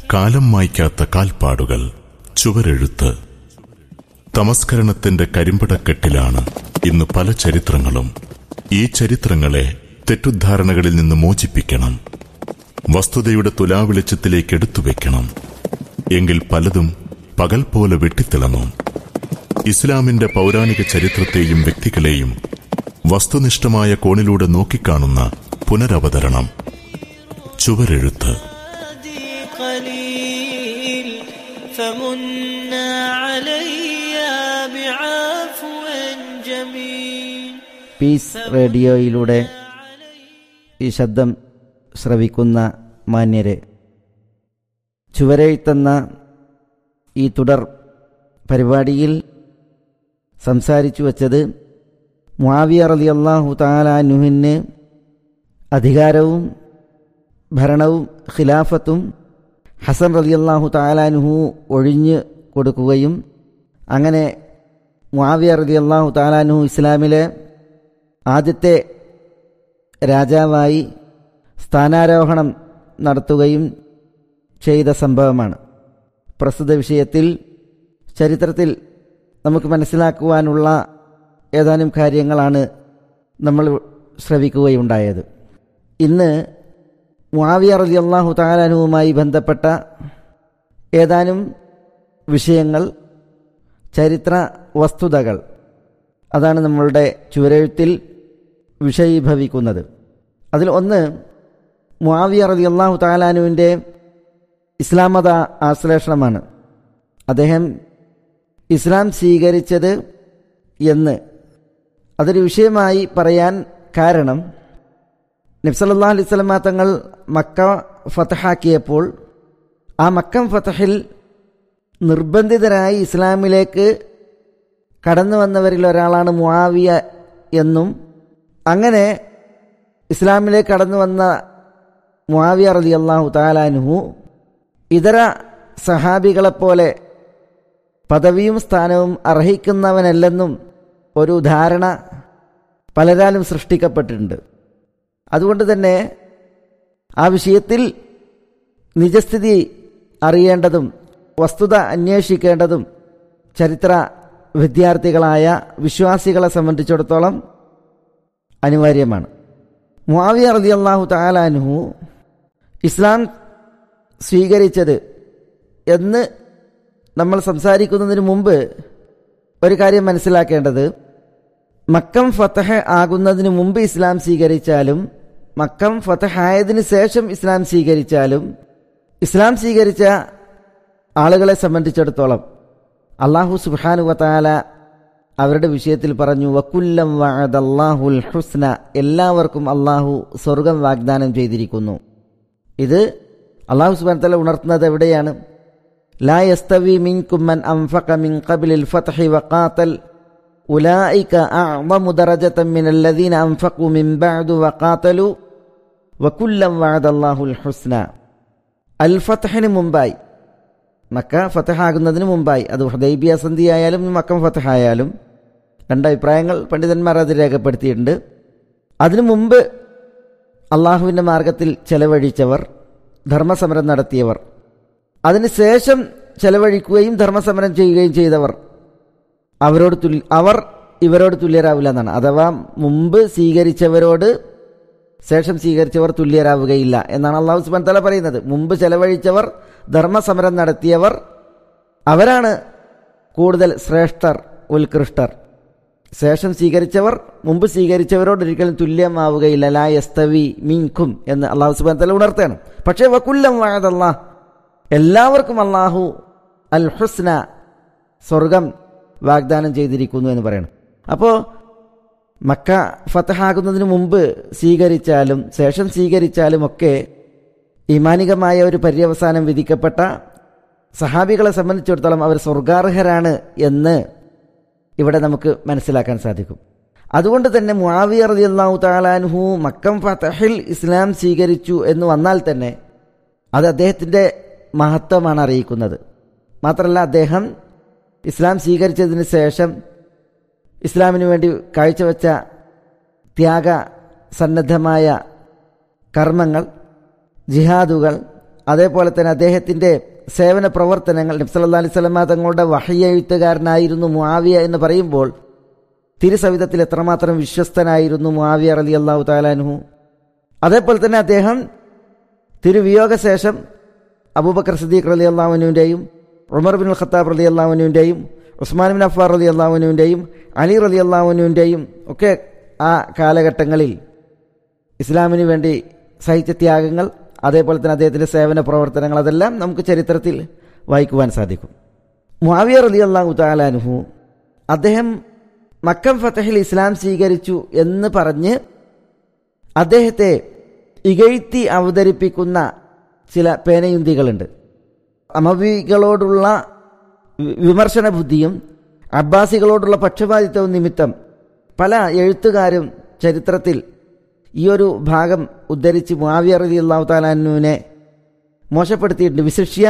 കാലം മായ്ക്കാത്ത കാൽപ്പാടുകൾ ചുവരെഴുത്ത് തമസ്കരണത്തിന്റെ കരിമ്പടക്കെട്ടിലാണ് ഇന്ന് പല ചരിത്രങ്ങളും ഈ ചരിത്രങ്ങളെ തെറ്റുദ്ധാരണകളിൽ നിന്ന് മോചിപ്പിക്കണം വസ്തുതയുടെ തുലാവെളിച്ചത്തിലേക്ക് എടുത്തുവെക്കണം എങ്കിൽ പലതും പകൽ പോലെ വെട്ടിത്തിളങ്ങും ഇസ്ലാമിന്റെ പൗരാണിക ചരിത്രത്തെയും വ്യക്തികളെയും വസ്തുനിഷ്ഠമായ കോണിലൂടെ നോക്കിക്കാണുന്ന പുനരവതരണം ചുവരെഴുത്ത് عادي قليل فمنا علي بعفو جميل പീസ് റേഡിയോയിലൂടെ ഈ ശബ്ദം ശ്രവിക്കുന്ന മാന്യരെ ചുവരെഴുത്തുന്ന ഈ തുടർ പരിപാടിയിൽ സംസാരിച്ചു വച്ചത് മുആവിയ റളിയല്ലാഹു താലാനുഹിന് അധികാരവും ഭരണവും ഖിലാഫത്തും ഹസൻ റളിയല്ലാഹു താലാനുഹു ഒഴിഞ്ഞു കൊടുക്കുകയും അങ്ങനെ മുആവിയ റളിയല്ലാഹു താലാനുഹു ഇസ്ലാമിലെ ആദ്യത്തെ രാജാവായി സ്ഥാനാരോഹണം നടത്തുകയും ചെയ്ത സംഭവമാണ് പ്രസ്തുത വിഷയത്തിൽ ചരിത്രത്തിൽ നമുക്ക് മനസ്സിലാക്കുവാനുള്ള ഏതാനും കാര്യങ്ങളാണ് നമ്മൾ ശ്രവിക്കുകയുണ്ടായത് ഇന്ന് മുആവിയ റലി അള്ളാഹു താലാനുവുമായി ബന്ധപ്പെട്ട ഏതാനും വിഷയങ്ങൾ ചരിത്ര വസ്തുതകൾ അതാണ് നമ്മളുടെ ചുവരെഴുത്തിൽ വിഷയീഭവിക്കുന്നത് അതിൽ ഒന്ന് മുആവിയ റലി അള്ളാഹു താലാനുവിൻ്റെ ഇസ്ലാം മത ആശ്ലേഷണമാണ് അദ്ദേഹം ഇസ്ലാം സ്വീകരിച്ചത് എന്ന് അതൊരു വിഷയമായി പറയാൻ കാരണം നബ്സല്ലാ അലൈഹി സ്വലമ തങ്ങൾ മക്ക ഫതഹാക്കിയപ്പോൾ ആ മക്കം ഫതഹിൽ നിർബന്ധിതരായി ഇസ്ലാമിലേക്ക് കടന്നു വന്നവരിൽ ഒരാളാണ് മുആവിയ എന്നും അങ്ങനെ ഇസ്ലാമിലേക്ക് കടന്നു വന്ന മുആവിയ റലി അള്ളാഹു താലാനുഹു ഇതര സഹാബികളെപ്പോലെ പദവിയും സ്ഥാനവും അർഹിക്കുന്നവനല്ലെന്നും ഒരു ധാരണ പലരാലും സൃഷ്ടിക്കപ്പെട്ടിട്ടുണ്ട് അതുകൊണ്ട് തന്നെ ആ വിഷയത്തിൽ നിജസ്ഥിതി അറിയേണ്ടതും വസ്തുത അന്വേഷിക്കേണ്ടതും ചരിത്ര വിദ്യാർത്ഥികളായ വിശ്വാസികളെ സംബന്ധിച്ചിടത്തോളം അനിവാര്യമാണ് മുആവിയ റതി അള്ളാഹു താലാനുഹു ഇസ്ലാം സ്വീകരിച്ചത് എന്ന് നമ്മൾ സംസാരിക്കുന്നതിന് മുമ്പ് ഒരു കാര്യം മനസ്സിലാക്കേണ്ടത് മക്കം ഫതഹ ആകുന്നതിന് മുമ്പ് ഇസ്ലാം സ്വീകരിച്ചാലും മക്കം ഫതഹായതിനു ശേഷം ഇസ്ലാം സ്വീകരിച്ചാലും ഇസ്ലാം സ്വീകരിച്ച ആളുകളെ സംബന്ധിച്ചിടത്തോളം അള്ളാഹു സുബാനു വത്താല അവരുടെ വിഷയത്തിൽ പറഞ്ഞു വക്കുല്ലം വഅദല്ലാഹുൽ ഹുസ്ന എല്ലാവർക്കും അള്ളാഹു സ്വർഗം വാഗ്ദാനം ചെയ്തിരിക്കുന്നു ഇത് അള്ളാഹു സുബാൻ തല ഉണർത്തുന്നത് എവിടെയാണ് ലാ യസ്തവി മിൻകും മൻ അൻഫഖ മിൻ ഖബ്ലിൽ ഫത്ഹി വഖാതൽ ഉലൈക അഅ്ളമു ദറജതൻ മിനല്ലദീന അൻഫഖു മിൻ ബഅദു വഖാതലു വകുല്ലം വഅദല്ലാഹുൽ ഹുസ്ന അൽ ഫത്ഹിന് മുമ്പായി മക്ക ഫതഹാകുന്നതിന് മുമ്പായി അത് ഹുദൈബിയ സന്ധി ആയാലും മക്കം ഫതഹായാലും രണ്ടഭിപ്രായങ്ങൾ പണ്ഡിതന്മാർ അത് രേഖപ്പെടുത്തിയിട്ടുണ്ട് അതിനു മുമ്പ് അള്ളാഹുവിൻ്റെ മാർഗത്തിൽ ചെലവഴിച്ചവർ ധർമ്മസമരം നടത്തിയവർ അതിനുശേഷം ചെലവഴിക്കുകയും ധർമ്മസമരം ചെയ്യുകയും ചെയ്തവർ അവരോട് തുല്യ അവർ ഇവരോട് തുല്യരാവില്ല എന്നാണ് അഥവാ മുമ്പ് സ്വീകരിച്ചവരോട് ശേഷം സ്വീകരിച്ചവർ തുല്യരാവുകയില്ല എന്നാണ് അള്ളാഹു സുബാൻ തല പറയുന്നത് മുമ്പ് ചെലവഴിച്ചവർ ധർമ്മസമരം നടത്തിയവർ അവരാണ് കൂടുതൽ ശ്രേഷ്ഠർ ഉത്കൃഷ്ടർ ശേഷം സ്വീകരിച്ചവർ മുമ്പ് സ്വീകരിച്ചവരോട് ഒരിക്കലും തുല്യമാവുകയില്ല ലാ യസ്തവി മീൻഖും എന്ന് അള്ളാഹു സുബാൻ തല ഉണർത്തുകയാണ് പക്ഷേ വക്കുല്ലം വാഴതല്ലാ എല്ലാവർക്കും അള്ളാഹു അൽ ഹുസ്ന സ്വർഗം വാഗ്ദാനം ചെയ്തിരിക്കുന്നു എന്ന് പറയണം അപ്പോൾ മക്ക ഫതഹാകുന്നതിന് മുമ്പ് സ്വീകരിച്ചാലും ശേഷം സ്വീകരിച്ചാലും ഒക്കെ ഈമാനികമായ ഒരു പര്യവസാനം വിധിക്കപ്പെട്ട സഹാബികളെ സംബന്ധിച്ചിടത്തോളം അവർ സ്വർഗാർഹരാണ് എന്ന് ഇവിടെ നമുക്ക് മനസ്സിലാക്കാൻ സാധിക്കും അതുകൊണ്ട് തന്നെ മുആവിയ റളിയല്ലാഹു താലാൻഹു മക്കം ഫതഹിൽ ഇസ്ലാം സ്വീകരിച്ചു എന്ന് വന്നാൽ തന്നെ അത് അദ്ദേഹത്തിൻ്റെ മഹത്വമാണ് അറിയിക്കുന്നത് മാത്രമല്ല അദ്ദേഹം ഇസ്ലാം സ്വീകരിച്ചതിന് ശേഷം ഇസ്ലാമിന് വേണ്ടി കാഴ്ചവെച്ച ത്യാഗ സന്നദ്ധമായ കർമ്മങ്ങൾ ജിഹാദുകൾ അതേപോലെ തന്നെ അദ്ദേഹത്തിൻ്റെ സേവന പ്രവർത്തനങ്ങൾ നബ്സല്ലാ അലൈഹി സ്വലമ തങ്ങളുടെ വഹയെഴുത്തുകാരനായിരുന്നു മുആവിയ എന്ന് പറയുമ്പോൾ തിരുസവിധത്തിൽ എത്രമാത്രം വിശ്വസ്തനായിരുന്നു മുആവിയ റലി അള്ളാഹു താലാൻഹു അതേപോലെ തന്നെ അദ്ദേഹം തിരുവിയോഗശേഷം അബൂബക്കർ സദീഖ് റലി അള്ളാഹുവിൻ്റെയും ഉമർ ബിൻ ഖത്താബ് റലി അള്ളാഹുവിൻ്റെയും ഉസ്മാൻ ബിൻ അഫാർ റലി അള്ളാഹുവിൻ്റെയും അലി റലി അള്ളാഹുവിൻ്റെയും ഒക്കെ ആ കാലഘട്ടങ്ങളിൽ ഇസ്ലാമിന് വേണ്ടി സഹിച്ച ത്യാഗങ്ങൾ അതേപോലെ തന്നെ അദ്ദേഹത്തിൻ്റെ സേവന പ്രവർത്തനങ്ങൾ അതെല്ലാം നമുക്ക് ചരിത്രത്തിൽ വായിക്കുവാൻ സാധിക്കും മുാവിയ റലി അള്ളാഹു താലാനുഹു അദ്ദേഹം മക്കം ഫത്തഹിൽ ഇസ്ലാം സ്വീകരിച്ചു എന്ന് പറഞ്ഞ് അദ്ദേഹത്തെ ഇകഴ്ത്തി അവതരിപ്പിക്കുന്ന ചില പേനയുന്തികളുണ്ട് അമവികളോടുള്ള വി- വിമർശന ബുദ്ധിയും അബ്ബാസികളോടുള്ള പക്ഷപാതിത്വവും നിമിത്തം പല എഴുത്തുകാരും ചരിത്രത്തിൽ ഈ ഒരു ഭാഗം ഉദ്ധരിച്ച് മുആവിയ റലി അള്ളാഹു താലാനുവിനെ മോശപ്പെടുത്തിയിട്ടുണ്ട് വിശിഷ്യ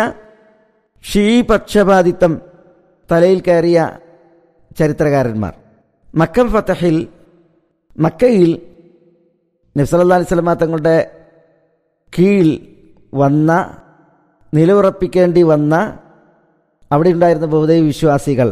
ഷീ പക്ഷപാതിത്വം തലയിൽ കയറിയ ചരിത്രകാരന്മാർ മക്കം ഫത്തഹിൽ മക്കയിൽ നബ്സല്ലാ അലൈഹി സ്വലമ തങ്ങളുടെ കീഴിൽ വന്ന നിലയുറപ്പിക്കേണ്ടി വന്ന അവിടെ ഉണ്ടായിരുന്ന ബഹുദൈവ വിശ്വാസികൾ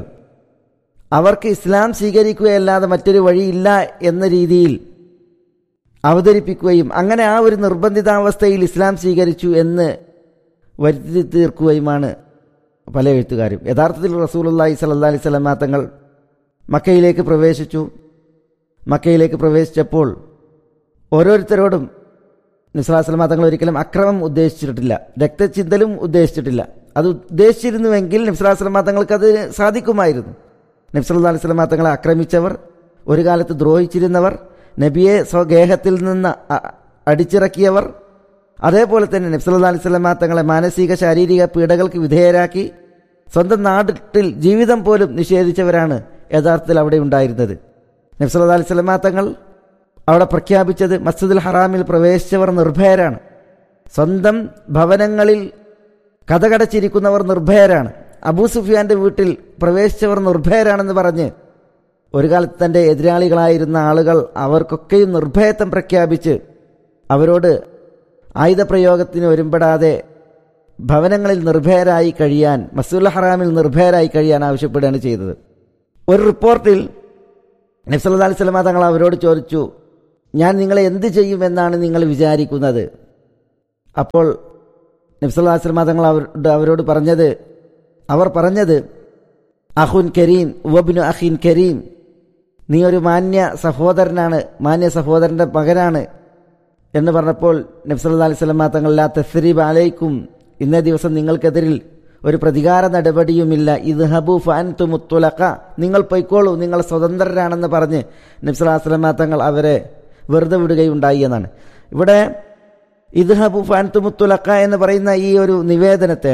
അവർക്ക് ഇസ്ലാം സ്വീകരിക്കുകയല്ലാതെ മറ്റൊരു വഴിയില്ല എന്ന രീതിയിൽ അവതരിപ്പിക്കുകയും അങ്ങനെ ആ ഒരു നിർബന്ധിതാവസ്ഥയിൽ ഇസ്ലാം സ്വീകരിച്ചു എന്ന് വരുത്തി തീർക്കുകയുമാണ് പല എഴുത്തുകാരും യഥാർത്ഥത്തിൽ റസൂലുള്ളാഹി സ്വല്ലല്ലാഹി അലൈഹി വസല്ലമ തങ്ങൾ മക്കയിലേക്ക് പ്രവേശിച്ചു മക്കയിലേക്ക് പ്രവേശിച്ചപ്പോൾ ഓരോരുത്തരോടും നിസ്ലാസ്ലമ തങ്ങൾ ഒരിക്കലും അക്രമം ഉദ്ദേശിച്ചിട്ടില്ല രക്തചിന്തലും ഉദ്ദേശിച്ചിട്ടില്ല അത് ഉദ്ദേശിച്ചിരുന്നുവെങ്കിൽ നിസ്ലാസ്ലമ തങ്ങൾക്ക് അത് സാധിക്കുമായിരുന്നു നബ്സല്ലാ അലൈഹി സ്വലമ തങ്ങളെ ആക്രമിച്ചവർ ഒരു കാലത്ത് ദ്രോഹിച്ചിരുന്നവർ നബിയെ സ്വഗേഹത്തിൽ നിന്ന് അ- അടിച്ചിറക്കിയവർ അതേപോലെ തന്നെ നബ്സല്ലാ അലൈഹി സ്വലമ തങ്ങളെ മാനസിക ശാരീരിക പീഡകൾക്ക് വിധേയരാക്കി സ്വന്തം നാട്ടിൽ ജീവിതം പോലും നിഷേധിച്ചവരാണ് യഥാർത്ഥത്തിൽ അവിടെ ഉണ്ടായിരുന്നത് നബ്സല്ലാ അലൈഹി സ്വലമ തങ്ങൾ അവിടെ പ്രഖ്യാപിച്ചത് മസ്ജിദുൽ ഹറാമിൽ പ്രവേശിച്ചവർ നിർഭയരാണ് സ്വന്തം ഭവനങ്ങളിൽ കഥകടച്ചിരിക്കുന്നവർ നിർഭയരാണ് അബൂ സുഫിയാന്റെ വീട്ടിൽ പ്രവേശിച്ചവർ നിർഭയരാണെന്ന് പറഞ്ഞ് ഒരു കാലത്ത് തൻ്റെ എതിരാളികളായിരുന്ന ആളുകൾ അവർക്കൊക്കെയും നിർഭയത്വം പ്രഖ്യാപിച്ച് അവരോട് ആയുധപ്രയോഗത്തിന് ഒരുമ്പെടാതെ ഭവനങ്ങളിൽ നിർഭയരായി കഴിയാൻ മസൂൽ ഹറാമിൽ നിർഭയരായി കഴിയാൻ ആവശ്യപ്പെടുകയാണ് ചെയ്തത് ഒരു റിപ്പോർട്ടിൽ നബ്സല്ലാ അലൈഹി സ്വലമ തങ്ങൾ അവരോട് ചോദിച്ചു ഞാൻ നിങ്ങളെ എന്ത് ചെയ്യുമെന്നാണ് നിങ്ങൾ വിചാരിക്കുന്നത് അപ്പോൾ നബ്സല്ലാ അലൈഹി സ്വലമ തങ്ങൾ അവരോട് അവരോട് പറഞ്ഞത് അവർ പറഞ്ഞത് അഹുൻ കരീം ഉവബിനു അഹിൻ കരീം നീ ഒരു മാന്യ സഹോദരനാണ് മാന്യ സഹോദരൻ്റെ മകനാണ് എന്ന് പറഞ്ഞപ്പോൾ നബ്സല്ലാ അലൈഹി സ്വലമ തങ്ങൾ ലാ തസ്രീബ് അലൈക്കും ഇന്നേ ദിവസം നിങ്ങൾക്കെതിരിൽ ഒരു പ്രതികാര നടപടിയുമില്ല ഇത് ഹബു ഫാൻ തുമുത്തുലക്ക നിങ്ങൾ പൊയ്ക്കോളൂ നിങ്ങൾ സ്വതന്ത്രരാണെന്ന് പറഞ്ഞ് നബ്സല്ലാ സ്വലമ തങ്ങൾ അവരെ വെറുതെ വിടുകയുണ്ടായി എന്നാണ് ഇവിടെ ഇത് ഹബു ഫാൻ തുമുത്തുലക്ക എന്ന് പറയുന്ന ഈ ഒരു നിവേദനത്തെ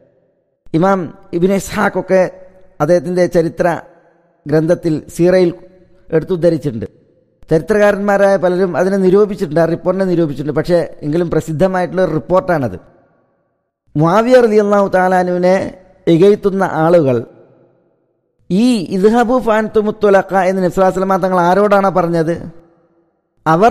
ഇമാം ഇബിൻ ഇസ്ഹാഖ് ഒക്കെ അദ്ദേഹത്തിൻ്റെ ചരിത്ര ഗ്രന്ഥത്തിൽ സീറയിൽ എടുത്തുദ്ധരിച്ചിട്ടുണ്ട് ചരിത്രകാരന്മാരായ പലരും അതിനെ നിരൂപിച്ചിട്ടുണ്ട് ആ റിപ്പോർട്ടിനെ നിരൂപിച്ചിട്ടുണ്ട് പക്ഷേ എങ്കിലും പ്രസിദ്ധമായിട്ടുള്ള ഒരു റിപ്പോർട്ടാണത് മുാവിയ റലി അള്ളാഹു താലാനുവിനെ ഇകഴ്ത്തുന്ന ആളുകൾ ഈ ഇദ്ഹബു ഫാൻ തുമുത്തുലക്ക എന്ന് നബ്സുലാസ്ലമ തങ്ങൾ ആരോടാണ് പറഞ്ഞത് അവർ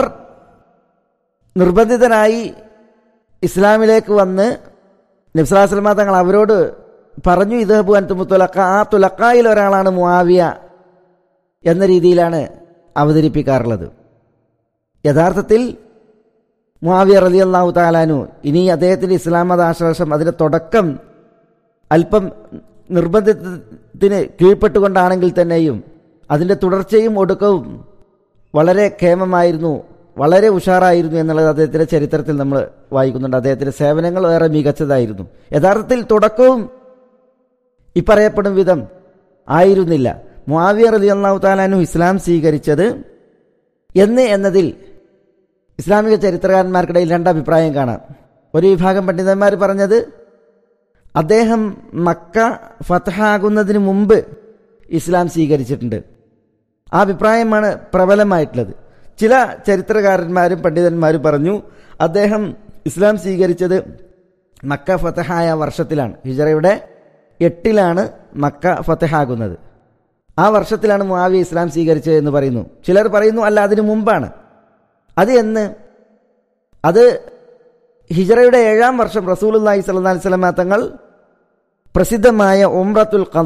നിർബന്ധിതരായി ഇസ്ലാമിലേക്ക് വന്ന് നബ്സുലാസ്ലമ തങ്ങൾ അവരോട് പറഞ്ഞു ഇദ്ഹബു അൻ തുമുത്തുലക്ക ആ തുലക്കായിൽ ഒരാളാണ് മുആവിയ എന്ന രീതിയിലാണ് അവതരിപ്പിക്കാറുള്ളത് യഥാർത്ഥത്തിൽ മുആവിയ റലി അള്ളാഹു താലാനു ഇനി അദ്ദേഹത്തിൻ്റെ ഇസ്ലാം മതാശ്വാസം അതിൻ്റെ തുടക്കം അല്പം നിർബന്ധത്തിന് കീഴ്പ്പെട്ടുകൊണ്ടാണെങ്കിൽ തന്നെയും അതിൻ്റെ തുടർച്ചയും ഒടുക്കവും വളരെ ക്ഷേമമായിരുന്നു വളരെ ഉഷാറായിരുന്നു എന്നുള്ളത് അദ്ദേഹത്തിൻ്റെ ചരിത്രത്തിൽ നമ്മൾ വായിക്കുന്നുണ്ട് അദ്ദേഹത്തിൻ്റെ സേവനങ്ങൾ ഏറെ മികച്ചതായിരുന്നു യഥാർത്ഥത്തിൽ തുടക്കവും ഇപ്പറയപ്പെടും വിധം ആയിരുന്നില്ല മുആവിയ റലി അള്ളാഹു താലാനു ഇസ്ലാം സ്വീകരിച്ചത് എന്ന് എന്നതിൽ ഇസ്ലാമിക ചരിത്രകാരന്മാർക്കിടയിൽ രണ്ടഭിപ്രായം കാണാം ഒരു വിഭാഗം പണ്ഡിതന്മാർ പറഞ്ഞത് അദ്ദേഹം മക്ക ഫതഹാകുന്നതിന് മുമ്പ് ഇസ്ലാം സ്വീകരിച്ചിട്ടുണ്ട് ആ അഭിപ്രായമാണ് പ്രബലമായിട്ടുള്ളത് ചില ചരിത്രകാരന്മാരും പണ്ഡിതന്മാരും പറഞ്ഞു അദ്ദേഹം ഇസ്ലാം സ്വീകരിച്ചത് മക്ക ഫതഹായ വർഷത്തിലാണ് ഹിജറയുടെ എട്ടിലാണ് മക്ക ഫതഹാകുന്നത് ആ വർഷത്തിലാണ് മുആവിയ ഇസ്ലാം സ്വീകരിച്ചത് എന്ന് പറയുന്നു ചിലർ പറയുന്നു അല്ല അതിനു മുമ്പാണ് അത് എന്ന് അത് ഹിജറയുടെ ഏഴാം വർഷം റസൂലുല്ലാഹി സ്വല്ലല്ലാഹി അലൈഹി വസല്ലമ തങ്ങൾ പ്രസിദ്ധമായ ഉംറത്തുൽ ഖദ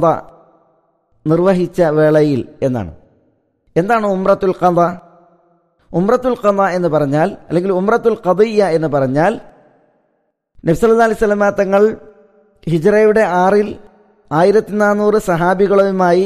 നിർവഹിച്ച വേളയിൽ എന്നാണ് എന്താണ് ഉംറത്തുൽ ഖദ ഉംറത്തുൽ ഖദ എന്ന് പറഞ്ഞാൽ അല്ലെങ്കിൽ ഉംറത്തുൽ ഖദിയ എന്ന് പറഞ്ഞാൽ നബ്സല്ലാ അലൈഹി സ്വലമ തങ്ങൾ ഹിജറയുടെ ആറിൽ ആയിരത്തി നാനൂറ് സഹാബികളുമായി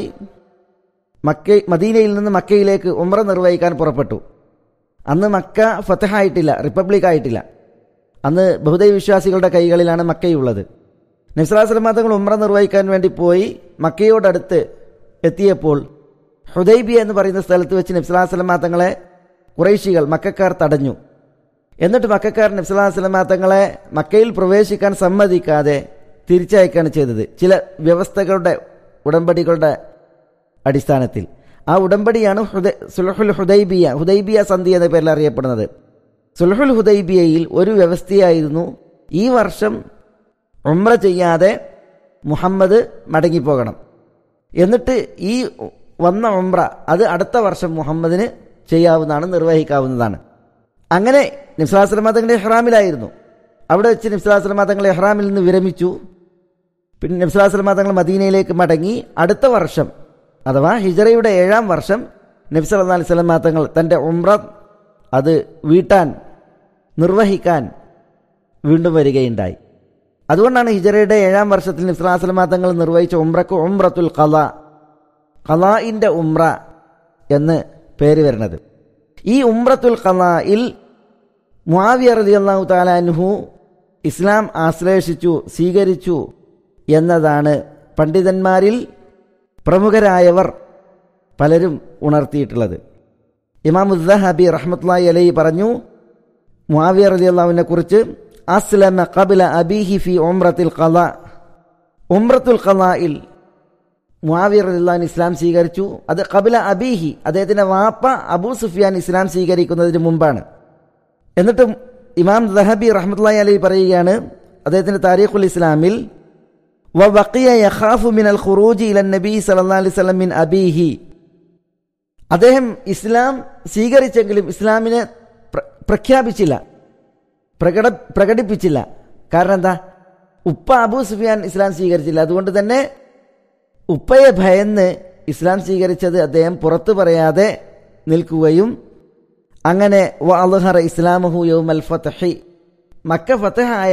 മക്ക മദീനയിൽ നിന്ന് മക്കയിലേക്ക് ഉംറ നിർവഹിക്കാൻ പുറപ്പെട്ടു അന്ന് മക്ക ഫത്തഹായിട്ടില്ല റിപ്പബ്ലിക് ആയിട്ടില്ല അന്ന് ബഹുദൈവ വിശ്വാസികളുടെ കൈകളിലാണ് മക്കയുള്ളത് നബ്സലാസ്ലമ തങ്ങൾ ഉംറ നിർവഹിക്കാൻ വേണ്ടി പോയി മക്കയോടടുത്ത് എത്തിയപ്പോൾ ഹുദൈബിയ എന്ന് പറയുന്ന സ്ഥലത്ത് വെച്ച് നബ്സലാസ്ലമ തങ്ങളെ കുറേശികൾ മക്കാർ തടഞ്ഞു എന്നിട്ട് മക്കാർ നബ്സലാസ്ലമ തങ്ങളെ മക്കയിൽ പ്രവേശിക്കാൻ സമ്മതിക്കാതെ തിരിച്ചയക്കുകയാണ് ചെയ്തത് ചില വ്യവസ്ഥകളുടെ ഉടമ്പടികളുടെ അടിസ്ഥാനത്തിൽ ആ ഉടമ്പടിയാണ് ഹുദ- സുൽഹുൽ ഹുദൈബിയ ഹുദൈബിയ സന്ധി എന്ന പേരിൽ അറിയപ്പെടുന്നത് സുൽഹുൽ ഹുദൈബിയയിൽ ഒരു വ്യവസ്ഥയായിരുന്നു ഈ വർഷം ഉംറ ചെയ്യാതെ മുഹമ്മദ് മടങ്ങിപ്പോകണം എന്നിട്ട് ഈ വന്ന ഉംറ അത് അടുത്ത വർഷം മുഹമ്മദിന് ചെയ്യാവുന്നതാണ് നിർവഹിക്കാവുന്നതാണ് അങ്ങനെ നിസ്ലാസ്ലമ തങ്ങളുടെ ഇഹ്റാമിലായിരുന്നു അവിടെ വെച്ച് നിസ്ലാസ്ലമ തങ്ങൾ ഇഹ്റാമിൽ നിന്ന് വിരമിച്ചു പിന്നെ നബ്സലാസ്ലമ തങ്ങൾ മദീനയിലേക്ക് മടങ്ങി അടുത്ത വർഷം അഥവാ ഹിജറയുടെ ഏഴാം വർഷം നബ്സ് അല്ലാ അലൈഹി സ്വലമ തങ്ങൾ തൻ്റെ ഉംറ അത് വീട്ടാൻ നിർവഹിക്കാൻ വീണ്ടും വരികയുണ്ടായി അതുകൊണ്ടാണ് ഹിജറയുടെ ഏഴാം വർഷത്തിൽ നബ്സലാസ്ലമ തങ്ങൾ നിർവഹിച്ച ഉംറക്ക് ഉംറത്തുൽ ഖല ഖലാഇൻ്റെ ഉംറ എന്ന് പേര് വരുന്നത് ഈ ഉംറത്തുൽ ഖലായിൽ മുആവിയ റളിയല്ലാഹു തആല അൻഹു ഇസ്ലാം ആശ്ലേഷിച്ചു സ്വീകരിച്ചു എന്നതാണ് പണ്ഡിതന്മാരിൽ പ്രമുഖരായവർ പലരും ഉണർത്തിയിട്ടുള്ളത് ഇമാം ഉദ്ദഹബി റഹ്മത്തുള്ളാഹി അലൈഹി പറഞ്ഞു മുആവിയ റളിയല്ലാഹുവിനെ കുറിച്ച് അസ്ലമ ഖബ്ല അബീഹി ഫി ഉംറത്തിൽ ഖല ഉംറത്തുൽ ഖലായിൽ മുആവിയ റളിയല്ലാഹു ഇസ്ലാം സ്വീകരിച്ചു അത് ഖബ്ല അബീഹി അദ്ദേഹത്തിന്റെ വാപ്പ അബൂ സുഫിയാൻ ഇസ്ലാം സ്വീകരിക്കുന്നതിന് മുമ്പാണ് എന്നിട്ടും ഇമാം ദഹബി റഹ്മത്തുള്ളാഹി അലൈഹി പറയുകയാണ് അദ്ദേഹത്തിന്റെ താരീഖുൽ ഇസ്ലാമിൽ وبقي يخاف من الخروج الى النبي صلى الله عليه وسلم من ابيه അദ്ദേഹം ഇസ്ലാം സ്വീകരിച്ചെങ്കിലും ഇസ്ലാമിനെ പ്ര- പ്രഖ്യാപിച്ചില്ല പ്രകട പ്രകടിപ്പിച്ചില്ല കാരണം എന്താ ഉപ്പ അബൂ സുഫിയാൻ ഇസ്ലാം സ്വീകരിച്ചില്ല അതുകൊണ്ട് തന്നെ ഉപ്പയെ ഭയന്ന് ഇസ്ലാം സ്വീകരിച്ചത് അദ്ദേഹം പുറത്തു പറയാതെ നിൽക്കുകയും അങ്ങനെ വ അൽഹറ ഇസ്ലാമുഹു യൗമൽ ഫതഹി മക്ക ഫതഹായ